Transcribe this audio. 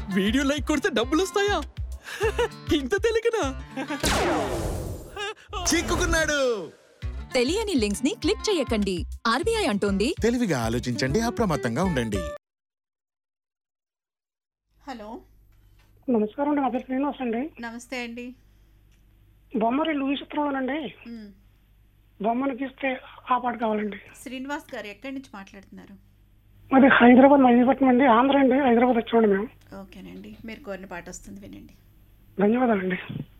video like కొడితే డబ్బులు వస్తాయా ఇంత తెలియకనా చిక్కుకున్నాడు తెలియని లింక్స్ ని క్లిక్ చేయకండి ఆర్బీఐ అంటోంది తెలివిగా ఆలోచించండి అప్రమత్తంగా ఉండండి హలో నమస్కారం అండి నా పేరు శ్రీనివాస్ అండి నమస్తే అండి బొమ్మరి లూయి చిత్రంలోనండి మ్, బొమ్మను గీస్తే ఆ పాట కావాలండి శ్రీనివాస్ గారు ఎక్కడి నుంచి మాట్లాడుతున్నారు అది హైదరాబాద్ మజిలీపట్నం అండి ఆంధ్ర అండి హైదరాబాద్ వచ్చామండి మేము ఓకేనండి మీరు కోరిన పాట వస్తుంది వినండి ధన్యవాదాలండి